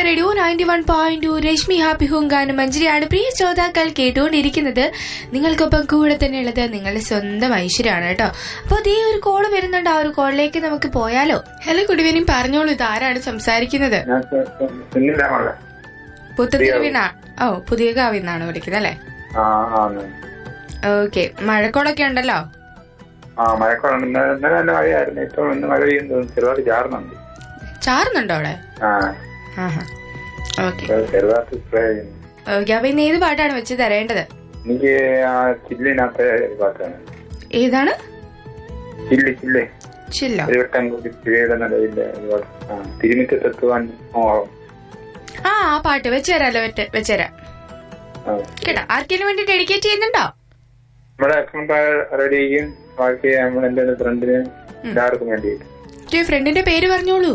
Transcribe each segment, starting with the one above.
Radio ninety one point two Rashmi happy ഹുങ്കാനും മഞ്ജരിയാണ് പ്രിയ ശ്രോതാക്കൾ കേട്ടുകൊണ്ടിരിക്കുന്നത് നിങ്ങൾക്കൊപ്പം കൂടെ തന്നെയുള്ളത് നിങ്ങളുടെ സ്വന്തം ഐശ്വര്യമാണ് കേട്ടോ അപ്പോൾ അതേ ഒരു കോള് വരുന്നുണ്ട് ആ ഒരു കോളിലേക്ക് നമുക്ക് പോയാലോ ഹലോ ഗുഡ് ഈവനിങ് പറഞ്ഞോളൂ ഇത് ആരാണ് സംസാരിക്കുന്നത് ഞാൻ സുനിലാണ് പുത്തൻതിരുവിന ഓ പുതിയ കാവിന്നാണ് വിളിക്കുന്നത് അല്ലേ ആ ആണ് ഓക്കെ മഴക്കോളൊക്കെ ഉണ്ടല്ലോ ആ മഴക്കുളം ഇന്നലെ ഇന്നലെ നല്ല മഴയായിരുന്നു ഇപ്പൊ ഇന്ന് മഴ പെയ്യുന്നു ചെറുതായിട്ട് ചാറുന്നുണ്ട് ചാറുന്നുണ്ടോ അവിടെ ആ ആഹാ ഓക്കെ ചെറുതായിട്ട് സ്പ്രേ ചെയ്യുന്നു ഓക്കെ അപ്പൊ ഇന്ന് ഏത് പാട്ടാണ് വെച്ച് തരേണ്ടത് എനിക്ക് ആ ചില്ലിനകത്തെ ഒരു പാട്ടാണ് ഏതാണ് ചില്ല് ചില്ല് ചില്ലോ ഒരു വട്ടം കൂടി തിരികെന്നതിന്റെ ആ തിരുമിറ്റത്തെത്തുവാൻ മോഹം ആ ആ പാട്ട് വെച്ചുതരാലോ വെച്ച് വെച്ചുതരാം ആ. കേട്ടോ ആർക്കെങ്കിലും വേണ്ടി ഡെഡിക്കേറ്റ് ചെയ്യുന്നുണ്ടോ നമ്മുടെ അക്കൗണ്ട് റെഡി ചെയ്യും ബാക്കി നമ്മൾ എന്റെ ഫ്രണ്ടിന് എല്ലാവർക്കും വേണ്ടിയിട്ട് ഒരു ഫ്രണ്ടിന്റെ പേര് പറഞ്ഞോളൂ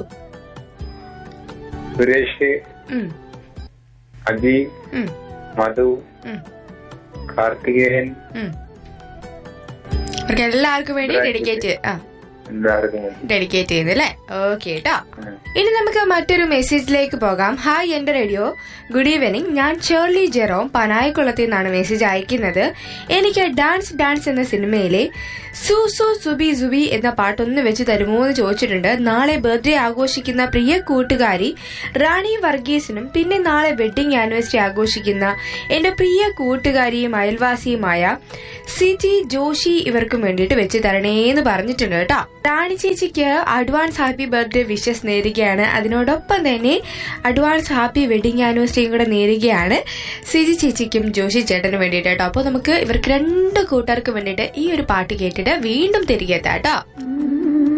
സുരേഷ് ഉം, അജി ഉം, മധു ഉം, കാർത്തികേയൻ ഉം. അവർക്ക് എല്ലാവർക്കും വേണ്ടി ഡെഡിക്കേറ്റ് ആ എല്ലാവർക്കും വേണ്ടി ഡെഡിക്കേറ്റ് ചെയ്യുന്നു അല്ലേ ഓക്കെ കേട്ടോ ഉം. ഇനി നമുക്ക് മറ്റൊരു മെസ്സേജിലേക്ക് പോകാം ഹായ് എന്റെ റേഡിയോ ഗുഡ് ഈവനിങ് ഞാൻ ഷേർലി ജെറോം പനായക്കുളത്തിൽ നിന്നാണ് മെസ്സേജ് അയക്കുന്നത് എനിക്ക് ഡാൻസ് ഡാൻസ് എന്ന സിനിമയിലെ സു സു സുബി സുബി എന്ന പാട്ടൊന്ന് വെച്ച് തരുമോ എന്ന് ചോദിച്ചിട്ടുണ്ട് നാളെ ബർത്ത്ഡേ ആഘോഷിക്കുന്ന പ്രിയ കൂട്ടുകാരി റാണി വർഗീസിനും പിന്നെ നാളെ വെഡിങ് ആനിവേഴ്സറി ആഘോഷിക്കുന്ന എന്റെ പ്രിയ കൂട്ടുകാരിയും അയൽവാസിയുമായ സിജി ജോഷി ഇവർക്കും വേണ്ടിയിട്ട് വെച്ച് തരണേന്ന് പറഞ്ഞിട്ടുണ്ട് കേട്ടോ റാണി ചേച്ചിക്ക് അഡ്വാൻസ് ഹാപ്പി ബർത്ത്ഡേ വിഷസ് നേരുകയാണ് അതിനോടൊപ്പം തന്നെ അഡ്വാൻസ് ഹാപ്പി വെഡിങ് ആനിവേഴ്സറിയും കൂടെ നേരുകയാണ് സിജി ചേച്ചിക്കും ജോഷി ചേട്ടനും വേണ്ടിയിട്ട് കേട്ടോ അപ്പോൾ നമുക്ക് ഇവർക്ക് രണ്ട് കൂട്ടുകാർക്ക് വേണ്ടിയിട്ട് ഈ ഒരു പാട്ട് കേട്ടിട്ട് വീണ്ടും തിരികെ എത്താം കേട്ടോ